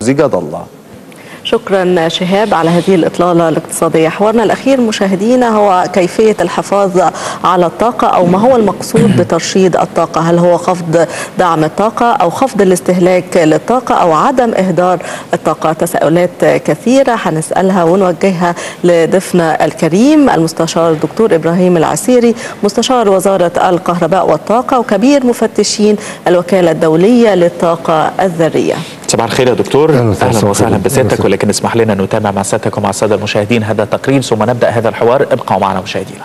زجاج الله شكرا شهاب على هذه الإطلالة الاقتصادية حوارنا الأخير مشاهدينا هو كيفية الحفاظ على الطاقة أو ما هو المقصود بترشيد الطاقة هل هو خفض دعم الطاقة أو خفض الاستهلاك للطاقة أو عدم إهدار الطاقة تساؤلات كثيرة هنسألها ونوجهها لضيفنا الكريم المستشار الدكتور إبراهيم العسيري مستشار وزارة الكهرباء والطاقة وكبير مفتشين الوكالة الدولية للطاقة الذرية صباح الخير يا دكتور أهلا اهلا وسهلا. وسهلا أهلا بسيادتك وسهلا. ولكن اسمح لنا ان نتابع مع سيادتك ومع الساده المشاهدين هذا التقرير ثم نبدا هذا الحوار ابقوا معنا مشاهدينا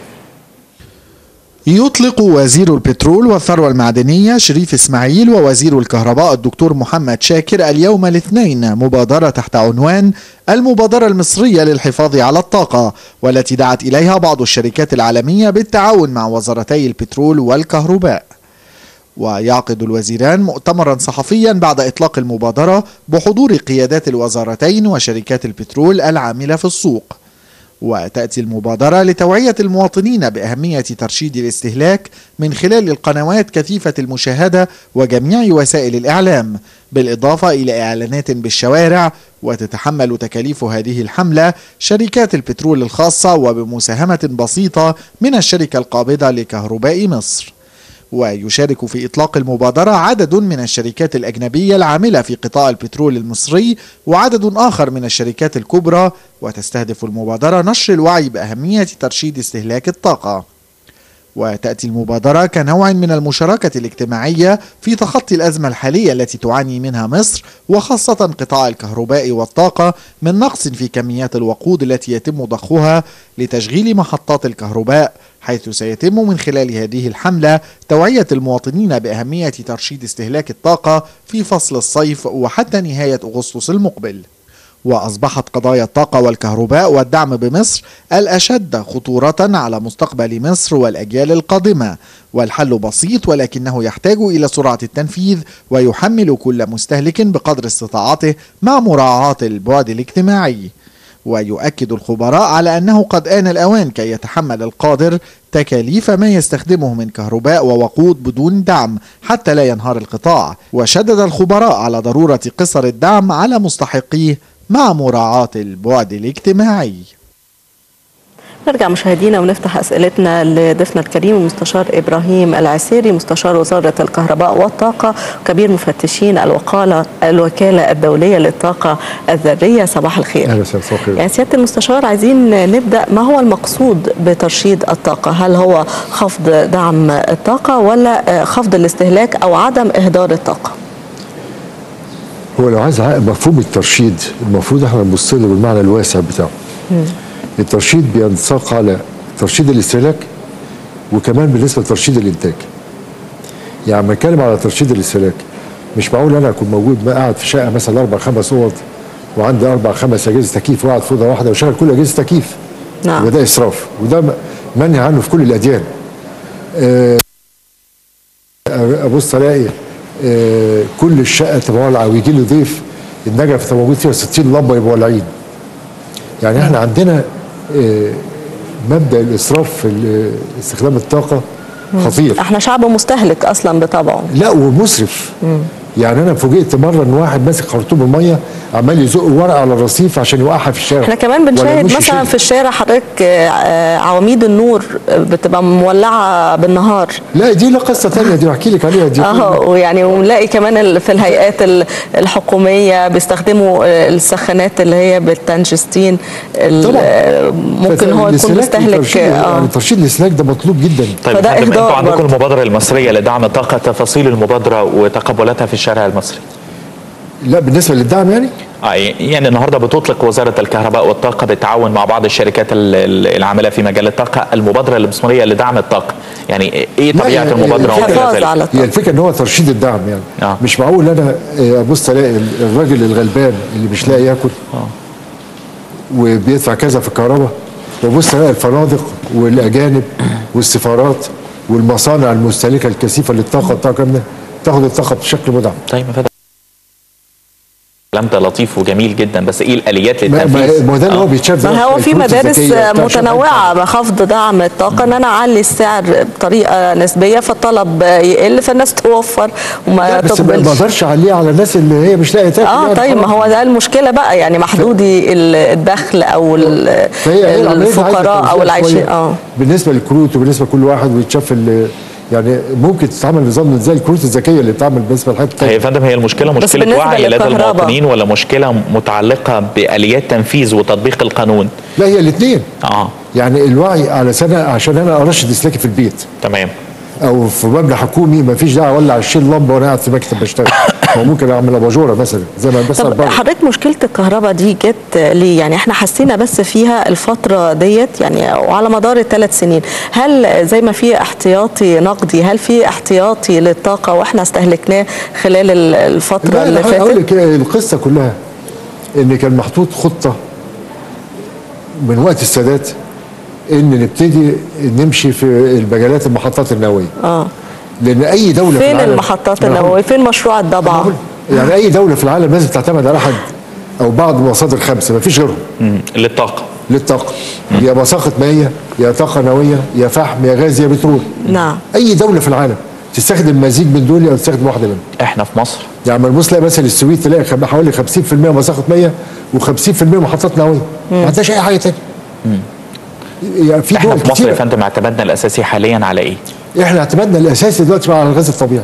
يطلق وزير البترول والثروة المعدنية شريف إسماعيل ووزير الكهرباء الدكتور محمد شاكر اليوم الاثنين مبادرة تحت عنوان المبادرة المصرية للحفاظ على الطاقة والتي دعت إليها بعض الشركات العالمية بالتعاون مع وزارتي البترول والكهرباء ويعقد الوزيران مؤتمرا صحفيا بعد إطلاق المبادرة بحضور قيادات الوزارتين وشركات البترول العاملة في السوق وتأتي المبادرة لتوعية المواطنين بأهمية ترشيد الاستهلاك من خلال القنوات كثيفة المشاهدة وجميع وسائل الإعلام بالإضافة إلى إعلانات بالشوارع وتتحمل تكاليف هذه الحملة شركات البترول الخاصة وبمساهمة بسيطة من الشركة القابضة لكهرباء مصر ويشارك في إطلاق المبادرة عدد من الشركات الأجنبية العاملة في قطاع البترول المصري وعدد آخر من الشركات الكبرى وتستهدف المبادرة نشر الوعي بأهمية ترشيد استهلاك الطاقة وتأتي المبادرة كنوع من المشاركة الاجتماعية في تخطي الأزمة الحالية التي تعاني منها مصر وخاصة قطاع الكهرباء والطاقة من نقص في كميات الوقود التي يتم ضخها لتشغيل محطات الكهرباء حيث سيتم من خلال هذه الحملة توعية المواطنين بأهمية ترشيد استهلاك الطاقة في فصل الصيف وحتى نهاية أغسطس المقبل وأصبحت قضايا الطاقة والكهرباء والدعم بمصر الأشد خطورة على مستقبل مصر والأجيال القادمة والحل بسيط ولكنه يحتاج إلى سرعة التنفيذ ويحمل كل مستهلك بقدر استطاعته مع مراعاة البعد الاجتماعي ويؤكد الخبراء على أنه قد آن الأوان كي يتحمل القادر تكاليف ما يستخدمه من كهرباء ووقود بدون دعم حتى لا ينهار القطاع وشدد الخبراء على ضرورة قصر الدعم على مستحقيه مع مراعاة البعد الاجتماعي نرجع مشاهدينا ونفتح اسئلتنا لضيفنا الكريم المستشار ابراهيم العسيري مستشار وزاره الكهرباء والطاقه وكبير مفتشين الوقاله الوكاله الدوليه للطاقه الذريه صباح الخير. اهلا وسهلا صباح الخير. يعني سياده المستشار عايزين نبدا ما هو المقصود بترشيد الطاقه؟ هل هو خفض دعم الطاقه ولا خفض الاستهلاك او عدم اهدار الطاقه؟ هو لو عايز عقل مفهوم الترشيد المفروض احنا نبص له بالمعنى الواسع بتاعه الترشيد بينساق على ترشيد الاستهلاك وكمان بالنسبه لترشيد الانتاج يعني لما نتكلم على ترشيد الاستهلاك مش معقول انا اكون موجود بقى قاعد في شقه مثلا اربع خمس اوض وعندي اربع خمس اجهزه تكييف وقاعد في اوضه واحده وشغل كل اجهزه تكييف نعم. وده اسراف وده م- منهي عنه في كل الاديان آه، ابص الاقي آه، كل الشقه تبقى ولعه ويجي لي ضيف النجف تبقى موجود فيها 60 لمبه يبقوا ولعين يعني احنا عندنا آه، مبدا الاسراف في ال- استخدام الطاقه خطير احنا شعب مستهلك اصلا بطبعه. لا ومسرف يعني انا فوجئت مره ان واحد ماسك خرطوم الميه عمال يزق ورقه على الرصيف عشان يوقعها في الشارع احنا كمان ولا بنشاهد يمشي مثلا شيء. في الشارع حضرتك آه، عواميد النور بتبقى مولعه بالنهار لا دي لا قصه ثانيه دي بحكي لك عليها دي اه ويعني ونلاقي كمان ال- في الهيئات ال- الحكوميه بيستخدموا آه، السخانات اللي هي بالتنجستين ال- طبعا. آه، ممكن هو يكون فالإستهلاك مستهلك الترشيد- اه يعني ترشيد الاستهلاك ده مطلوب جدا طيب فده يا فندم، إهدار انتوا عندكم برضه. المبادره المصريه لدعم الطاقه تفاصيل المبادره وتقبلاتها في الشارع المصري لا بالنسبه للدعم يعني آه، يعني النهارده بتطلق وزاره الكهرباء والطاقه بالتعاون مع بعض الشركات ال- ال- العامله في مجال الطاقه المبادره المصريه لدعم الطاقه يعني ايه لا، طبيعه يعني المبادره وما إلى الحفاظ ذلك؟ على هي الطاقه الفكره ان هو ترشيد الدعم يعني آه. مش معقول انا آه، ابص الاقي ال- الراجل الغلبان اللي مش لاقي ياكل وبيدفع كذا في الكهرباء وابص الاقي الفنادق والاجانب والسفارات والمصانع المستهلكه الكثيفه للطاقه الطاقه كامله تاخد الطاقه بشكل مدعم طيب يا فندم الكلام ده لطيف وجميل جدا بس ايه الاليات ما للتنفيذ ما- ما ده اللي هو آه. بيتشاف ما هو في الكروت مدارس الذكية بتاع متنوعه شغل بخفض دعم الطاقه ان انا اعلي السعر بطريقه نسبيه فالطلب يقل فالناس توفر وما لا، بس ما ما تقبلش اقدرش اعليه على الناس اللي هي مش لاقيه تاكل اه يعني طيب ما خلاص. هو ده المشكله بقى يعني محدودي ال- الدخل او ال- فهي هي العملية دي عايزة الفقراء او توزيع العايشين شوية اه بالنسبه للكروت وبالنسبه لكل واحد ويتشاف ال- يعني ممكن تتعمل نظام زي الكروت الذكيه اللي بتتعمل بالنسبه لحد هي تاني يا فندم هي المشكله بس مشكله بالنسبة وعي لدى للكهرباء. المواطنين ولا مشكله متعلقه باليات تنفيذ وتطبيق القانون لا هي الاثنين اه يعني الوعي على سنه عشان انا ارشد اسلاكي في البيت تمام او في مبنى حكومي ما فيش داعي اولع 20 لمبه وانا قاعد في مكتب بشتغل ما ممكن اعمل اباجوره مثلا زي ما بس طب حضرتك مشكله الكهرباء دي جت ليه؟ يعني احنا حسينا بس فيها الفتره ديت يعني وعلى مدار الثلاث سنين، هل زي ما في احتياطي نقدي هل في احتياطي للطاقه واحنا استهلكناه خلال ال- الفتره لا اللي لا اقول فاتت؟ لك القصه كلها ان كان محطوط خطه من وقت السادات ان نبتدي نمشي في المجالات المحطات النوويه اه لان اي دوله في فين العالم المحطات ما أنا النوويه؟ فين مشروع هقول- الضبعه؟ هقول. يعني اي دوله في العالم لازم تعتمد على احد او بعض مصادر خمسه ما فيش غيرهم مم. للطاقه للطاقه يا مساقط مائيه يا طاقه نوويه يا فحم يا غاز يا بترول نعم اي دوله في العالم تستخدم مزيج من دول او تستخدم واحده منهم احنا في مصر يعني ملموس تلاقي مثلا السويد تلاقي خم- حوالي 50% مساقط مائيه و50% محطات نوويه ما عندهاش اي حاجه ثانيه يعني في احنا دول في مصر يا كتير فندم اعتمادنا الاساسي حاليا على ايه؟ احنا اعتمادنا الاساسي دلوقتي بقى على الغاز الطبيعي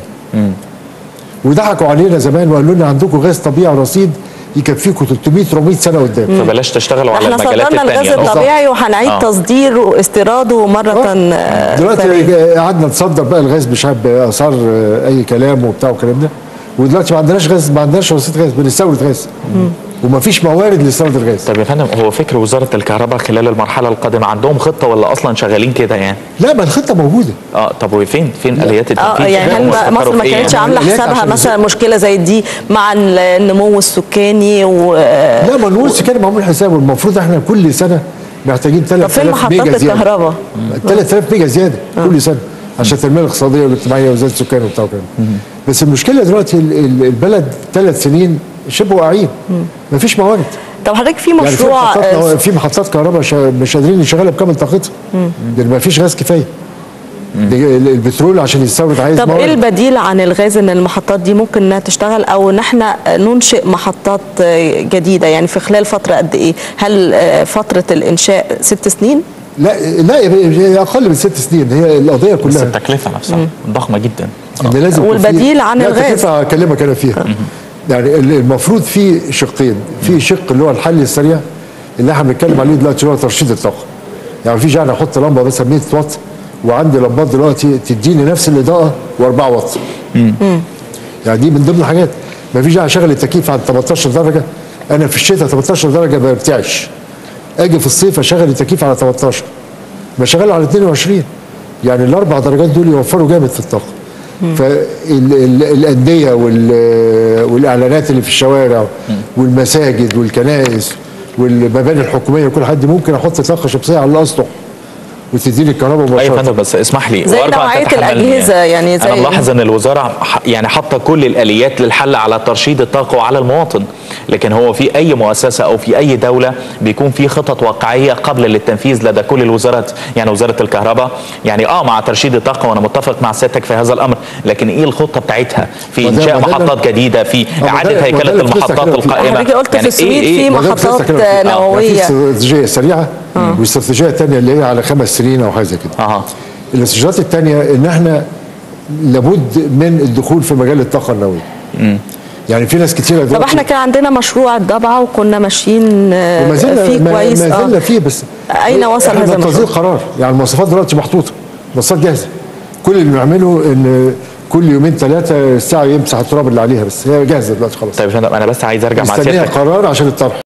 وضحكوا علينا زمان وقالوا لنا عندكم غاز طبيعي رصيد يكفيكم 300 400 سنه قدام فبلاش تشتغلوا على احنا المجالات صدرنا الغاز الثانيه الطبيعي وهنعيد آه. تصديره واستيراده مره آه. ثانيه دلوقتي قعدنا نصدر بقى الغاز مش عارف باسعار آه، اي كلام وبتاع والكلام ده ودلوقتي ما عندناش غاز ما عندناش رصيد غاز بنستورد غاز وما فيش موارد لاستيراد الغاز طب يا فندم هو فكر وزاره الكهرباء خلال المرحله القادمه عندهم خطه ولا اصلا شغالين كده يعني؟ لا ما الخطه موجوده اه طب وفين فين اليات التنفيذ؟ اه يعني هل هم ما- مصر فكروا ما في إيه كانتش يعني؟ عامله ليه؟ حسابها عشان مثلا مشكله زي دي مع ال- النمو السكاني و لا ما نقولش كده معمول حسابه المفروض احنا كل سنه محتاجين طب فين 3000 محطات ميجا زياده الكهرباء؟ 3000 ميجا زياده كل سنه عشان التنميه الاقتصاديه والاجتماعيه وزياده السكان وبتاع وكده بس المشكله دلوقتي ال- ال- البلد ثلاث سنين شبه واقعين مفيش موارد طب حضرتك في يعني في مشروع محطات آه، في محطات كهرباء شا- مش قادرين يشغلها بكامل طاقتها لان ما فيش غاز كفايه دي- ال- البترول عشان يستورد عايز طب ايه موارد البديل عن الغاز ان المحطات دي ممكن انها تشتغل او ان احنا ننشئ محطات آه، جديده يعني في خلال فتره قد ايه؟ هل آه، فتره الانشاء ست سنين؟ لا لا هي اقل من ست سنين هي القضيه بس كلها التكلفه نفسها ضخمه جدا ان لازم يكون في- والبديل عن لا، الغاز. تكلفة هكلمك انا فيها يعني ال- المفروض في شقين في شق اللي هو الحل السريع اللي احنا بنتكلم عليه دلوقتي اللي هو ترشيد الطاقه يعني مفيش يعني احط لمبه مثلا 100 واط وعندي لمبات دلوقتي تديني نفس الاضاءه و4 واط يعني دي من ضمن الحاجات مفيش داعي اشغل التكييف عند 18 درجه انا في الشتاء 18 درجه ما برتعش اجي في الصيف اشغل التكييف على 18 بشغله على 22 يعني الاربع درجات دول يوفروا جامد في الطاقه فالانديه والاعلانات اللي في الشوارع والمساجد والكنائس والمباني الحكوميه وكل حد ممكن احط طاقه شمسيه على الاسطح وتديني الكهرباء ايوه يا مباشره فندم بس اسمح لي زي وأرجو أن نوعية تتحملني الأجهزة يعني زي- انا ملاحظ ان الوزاره ح- يعني حاطه كل الاليات للحل على ترشيد الطاقه وعلى المواطن لكن هو في اي مؤسسه او في اي دوله بيكون في خطط واقعيه قبل للتنفيذ لدى كل الوزارات يعني وزاره الكهرباء يعني اه مع ترشيد الطاقه وانا متفق مع سيادتك في هذا الامر لكن ايه الخطه بتاعتها في ما ده- انشاء ما ده- محطات جديده في ما ده- اعاده ما ده هيكله اللي كنت المحطات هتكلم فيه. القائمه حضرتك قلت في يعني السويد في ما ده كنت محطات هتكلم فيه. آه، نووية. في استراتيجيه سريعه واستراتيجيه ثانيه اللي هي على خمس سنين او حاجه زي كده اها الاستراتيجيات الثانيه ان احنا لابد من الدخول في مجال الطاقه النوويه يعني في ناس كتيره طب دلوقتي احنا كان عندنا مشروع الضبعه وكنا ماشيين آه، وما زلنا فيه ما, كويس ما زلنا آه. فيه بس أين وصل احنا هذا منتظرين المشروع؟ قرار يعني المواصفات دلوقتي محطوطه المواصفات جاهزه كل اللي بنعمله ان كل يومين ثلاثه الساعه يمسح التراب اللي عليها بس هي جاهزه دلوقتي خلاص طيب يا فندم انا بس عايز ارجع مع مستنيه سيادتك قرار عشان الطرح